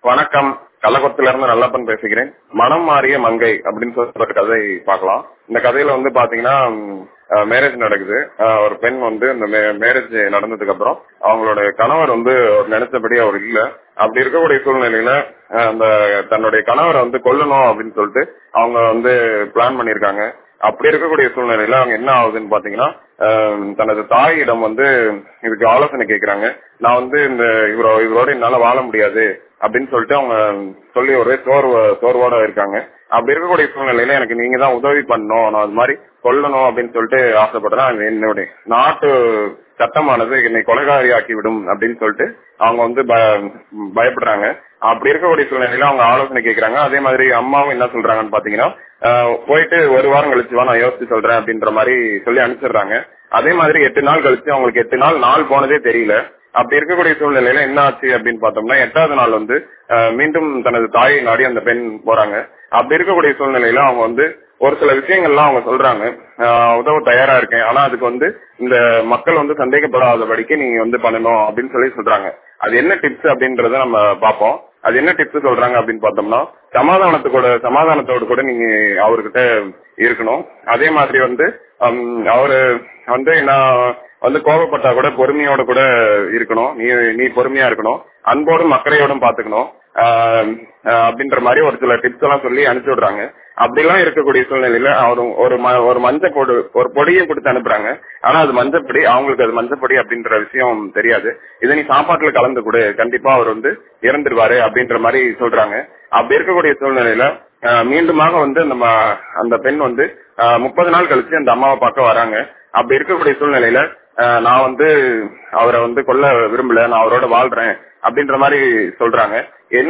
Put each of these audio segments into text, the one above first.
வணக்கம் கள்ளக்குளத்துல இருந்து நல்லப்பன் பேசுகிறேன் மனம் மாறிய மங்கை அப்படின்னு சொல்லப்பட்ட கதை பார்க்கலாம் இந்த கதையில வந்து பாத்தீங்கன்னா மேரேஜ் நடக்குது அஹ் ஒரு பெண் வந்து இந்த மேரேஜ் நடந்ததுக்கு அப்புறம் அவங்களோட கணவர் வந்து அவர் நினைச்சபடி அவர் இல்ல அப்படி இருக்கக்கூடிய சூழ்நிலையில அஹ் அந்த தன்னுடைய கணவரை வந்து கொல்லணும் அப்படின்னு சொல்லிட்டு அவங்க வந்து பிளான் பண்ணிருக்காங்க அப்படி இருக்கக்கூடிய சூழ்நிலையில அவங்க என்ன ஆகுதுன்னு பாத்தீங்கன்னா அஹ் தனது தாயிடம் வந்து இதுக்கு ஆலோசனை கேக்குறாங்க நான் வந்து இந்த இவரோ இவரோட என்னால வாழ முடியாது அப்படின்னு சொல்லிட்டு அவங்க சொல்லி ஒரே சோர்வு சோர்வோட இருக்காங்க அப்படி இருக்கக்கூடிய சூழ்நிலையில எனக்கு நீங்க தான் உதவி பண்ணணும் நான் அது மாதிரி கொல்லணும் அப்படின்னு சொல்லிட்டு ஆசைப்படுறேன் என்னுடைய நாட்டு சட்டமானது என்னை கொலைகாரி ஆக்கி விடும் அப்படின்னு சொல்லிட்டு அவங்க வந்து பயப்படுறாங்க அப்படி இருக்கக்கூடிய சூழ்நிலையில அவங்க ஆலோசனை கேட்கறாங்க அதே மாதிரி அம்மாவும் என்ன சொல்றாங்கன்னு பாத்தீங்கன்னா போயிட்டு ஒரு வாரம் கழிச்சு வா நான் யோசிச்சு சொல்றேன் அப்படின்ற மாதிரி சொல்லி அனுப்பிச்சிடுறாங்க அதே மாதிரி எட்டு நாள் கழிச்சு அவங்களுக்கு எட்டு நாள் நாள் போனதே தெரியல அப்படி இருக்கக்கூடிய சூழ்நிலையில என்ன ஆச்சு அப்படின்னு பார்த்தோம்னா எட்டாவது நாள் வந்து மீண்டும் தனது தாயை நாடி அந்த பெண் போறாங்க அப்படி இருக்கக்கூடிய சூழ்நிலையில அவங்க வந்து ஒரு சில விஷயங்கள்லாம் அவங்க சொல்றாங்க உதவ தயாரா இருக்கேன் ஆனா அதுக்கு வந்து இந்த மக்கள் வந்து சந்தேகப்படாதபடிக்கு நீங்க வந்து பண்ணணும் அப்படின்னு சொல்லி சொல்றாங்க அது என்ன டிப்ஸ் அப்படின்றத நம்ம பார்ப்போம் அது என்ன டிப்ஸ் சொல்றாங்க அப்படின்னு பார்த்தோம்னா சமாதானத்து கூட சமாதானத்தோடு கூட நீங்க அவர்கிட்ட இருக்கணும் அதே மாதிரி வந்து அவரு வந்து நான் வந்து கோபப்பட்டா கூட பொறுமையோட கூட இருக்கணும் நீ நீ பொறுமையா இருக்கணும் அன்போடும் அக்கறையோடும் பாத்துக்கணும் அப்படின்ற மாதிரி ஒரு சில டிப்ஸ் எல்லாம் சொல்லி அனுப்பிச்சு விடுறாங்க அப்படிலாம் இருக்கக்கூடிய சூழ்நிலையில அவர் ஒரு ஒரு மஞ்சள் பொடு ஒரு பொடியும் கொடுத்து அனுப்புறாங்க ஆனா அது மஞ்சப்பொடி அவங்களுக்கு அது மஞ்சப்பொடி அப்படின்ற விஷயம் தெரியாது இதை நீ சாப்பாட்டுல கலந்து கொடு கண்டிப்பா அவர் வந்து இறந்துருவாரு அப்படின்ற மாதிரி சொல்றாங்க அப்படி இருக்கக்கூடிய சூழ்நிலையில மீண்டுமாக வந்து நம்ம அந்த பெண் வந்து முப்பது நாள் கழிச்சு அந்த அம்மாவை பார்க்க வராங்க அப்படி இருக்கக்கூடிய சூழ்நிலையில நான் வந்து அவரை வந்து கொல்ல விரும்பல நான் அவரோட வாழ்றேன் அப்படின்ற மாதிரி சொல்றாங்க என்ன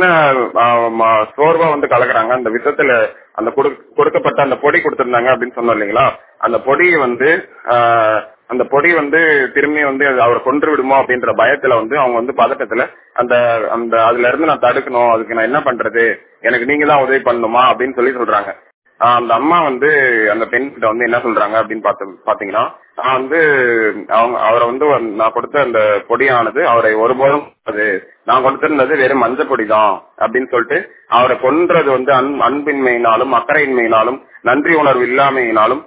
சோர்வா வந்து கலக்குறாங்க அந்த விஷத்துல அந்த கொடுக்கப்பட்ட அந்த பொடி கொடுத்திருந்தாங்க அப்படின்னு சொன்னோம் இல்லைங்களா அந்த பொடி வந்து அந்த பொடி வந்து திரும்பி வந்து அவரை கொன்று விடுமோ அப்படின்ற பயத்துல வந்து அவங்க வந்து பதட்டத்துல அந்த அந்த அதுல இருந்து நான் தடுக்கணும் அதுக்கு நான் என்ன பண்றது எனக்கு நீங்க தான் உதவி பண்ணணுமா அப்படின்னு சொல்லி சொல்றாங்க அந்த அம்மா வந்து அந்த பெண் கிட்ட வந்து என்ன சொல்றாங்க அப்படின்னு பார்த்து பாத்தீங்கன்னா நான் வந்து அவங்க அவரை வந்து நான் கொடுத்த அந்த பொடியானது அவரை ஒருபோதும் அது நான் கொடுத்திருந்தது வெறும் மஞ்சள் பொடி தான் அப்படின்னு சொல்லிட்டு அவரை கொன்றது வந்து அன் அன்பின்மையினாலும் அக்கறையின்மையினாலும் நன்றி உணர்வு இல்லாமையினாலும்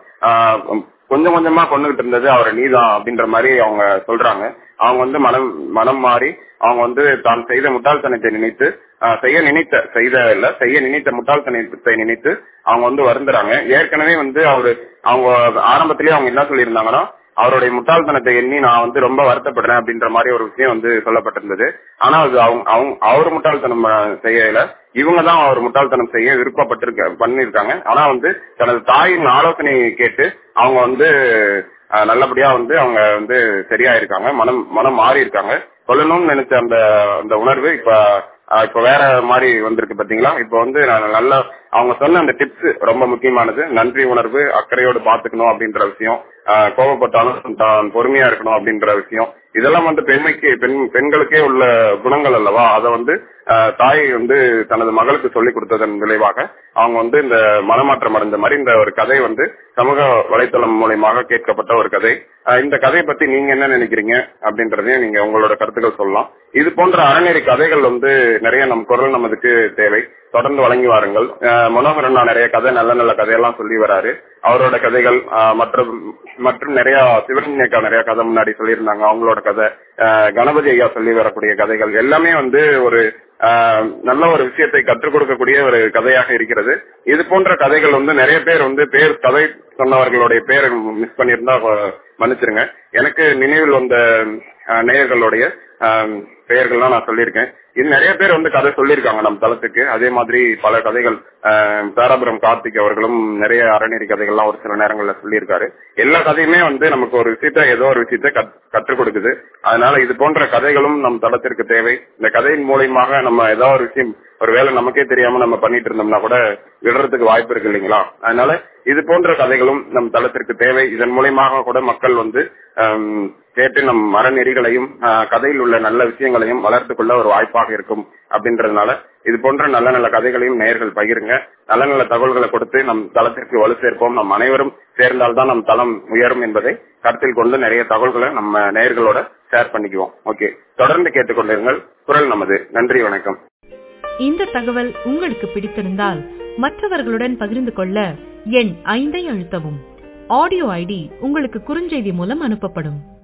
கொஞ்சம் கொஞ்சமா கொண்டுகிட்டு இருந்தது அவரை நீதான் அப்படின்ற மாதிரி அவங்க சொல்றாங்க அவங்க வந்து மனம் மனம் மாறி அவங்க வந்து தான் செய்த முட்டாள்தனத்தை நினைத்து செய்ய நினைத்த செய்த இல்ல செய்ய நினைத்த முட்டாள்தனத்தை நினைத்து அவங்க வந்து வருந்துறாங்க ஏற்கனவே வந்து அவரு அவங்க ஆரம்பத்திலேயே அவங்க என்ன சொல்லியிருந்தாங்கன்னா அவருடைய முட்டாள்தனத்தை எண்ணி நான் வந்து ரொம்ப வருத்தப்படுறேன் அப்படின்ற மாதிரி ஒரு விஷயம் வந்து சொல்லப்பட்டிருந்தது ஆனா அது அவங்க அவங்க அவர் முட்டாள்தனம் செய்யல இவங்க தான் அவர் முட்டாள்தனம் செய்ய விருப்பப்பட்டிருக்க பண்ணிருக்காங்க ஆனா வந்து தனது தாயின் ஆலோசனை கேட்டு அவங்க வந்து நல்லபடியா வந்து அவங்க வந்து சரியா இருக்காங்க மனம் மனம் மாறி இருக்காங்க சொல்லணும்னு நினைச்ச அந்த அந்த உணர்வு இப்ப இப்ப வேற மாதிரி வந்திருக்கு பாத்தீங்களா இப்ப வந்து நல்ல அவங்க சொன்ன அந்த டிப்ஸ் ரொம்ப முக்கியமானது நன்றி உணர்வு அக்கறையோடு பாத்துக்கணும் அப்படின்ற விஷயம் கோபப்பட்டாலும் தான் பொறுமையா இருக்கணும் அப்படின்ற விஷயம் இதெல்லாம் வந்து பெண்மைக்கு பெண் பெண்களுக்கே உள்ள குணங்கள் அல்லவா அதை வந்து தாய் வந்து தனது மகளுக்கு சொல்லிக் கொடுத்ததன் விளைவாக அவங்க வந்து இந்த மனமாற்றம் அடைந்த மாதிரி இந்த ஒரு கதை வந்து சமூக வலைத்தளம் மூலயமாக கேட்கப்பட்ட ஒரு கதை இந்த கதையை பத்தி நீங்க என்ன நினைக்கிறீங்க அப்படின்றதையும் நீங்க உங்களோட கருத்துக்கள் சொல்லலாம் இது போன்ற அறநெறி கதைகள் வந்து நிறைய நம் குரல் நமதுக்கு தேவை தொடர்ந்து வழங்கி வாருங்கள் மனோகரன் நிறைய கதை நல்ல நல்ல கதையெல்லாம் சொல்லி வராரு அவரோட கதைகள் மற்றும் மற்றும் நிறைய சிவரஞ்சக்கா நிறைய கதை முன்னாடி சொல்லியிருந்தாங்க அவங்களோட கதை கணபதி ஐயா சொல்லி வரக்கூடிய கதைகள் எல்லாமே வந்து ஒரு நல்ல ஒரு விஷயத்தை கற்றுக் கொடுக்கக்கூடிய ஒரு கதையாக இருக்கிறது இது போன்ற கதைகள் வந்து நிறைய பேர் வந்து பேர் கதை சொன்னவர்களுடைய பேரை மிஸ் பண்ணியிருந்தா மன்னிச்சிருங்க எனக்கு நினைவில் வந்த நேயர்களுடைய பெயர்கள்லாம் நான் சொல்லியிருக்கேன் இது நிறைய பேர் வந்து கதை சொல்லியிருக்காங்க நம்ம தளத்துக்கு அதே மாதிரி பல கதைகள் தாராபுரம் கார்த்திக் அவர்களும் நிறைய அறநெறி கதைகள்லாம் ஒரு சில நேரங்கள்ல சொல்லியிருக்காரு எல்லா கதையுமே வந்து நமக்கு ஒரு விஷயத்த ஏதோ ஒரு விஷயத்த கற்றுக் கொடுக்குது அதனால இது போன்ற கதைகளும் நம் தளத்திற்கு தேவை இந்த கதையின் மூலியமாக நம்ம ஏதோ ஒரு விஷயம் ஒரு வேலை நமக்கே தெரியாம நம்ம பண்ணிட்டு இருந்தோம்னா கூட விடுறதுக்கு வாய்ப்பு இருக்கு இல்லைங்களா அதனால இது போன்ற கதைகளும் நம் தளத்திற்கு தேவை இதன் மூலியமாக கூட மக்கள் வந்து கேட்டு நம் மரநெறிகளையும் கதையில் உள்ள நல்ல விஷயங்களையும் வளர்த்து கொள்ள ஒரு வாய்ப்பாக இருக்கும் அப்படின்றதுனால இது போன்ற நல்ல நல்ல கதைகளையும் நேர்கள் பகிருங்க நல்ல நல்ல தகவல்களை கொடுத்து நம் தளத்திற்கு வலு சேர்ப்போம் நம் அனைவரும் சேர்ந்தால்தான் நம் தளம் உயரும் என்பதை கருத்தில் கொண்டு நிறைய தகவல்களை நம்ம நேயர்களோட ஷேர் பண்ணிக்குவோம் ஓகே தொடர்ந்து கேட்டுக்கொண்டிருங்கள் குரல் நமது நன்றி வணக்கம் இந்த தகவல் உங்களுக்கு பிடித்திருந்தால் மற்றவர்களுடன் பகிர்ந்து கொள்ள எண் ஐந்தை அழுத்தவும் ஆடியோ ஐடி உங்களுக்கு குறுஞ்செய்தி மூலம் அனுப்பப்படும்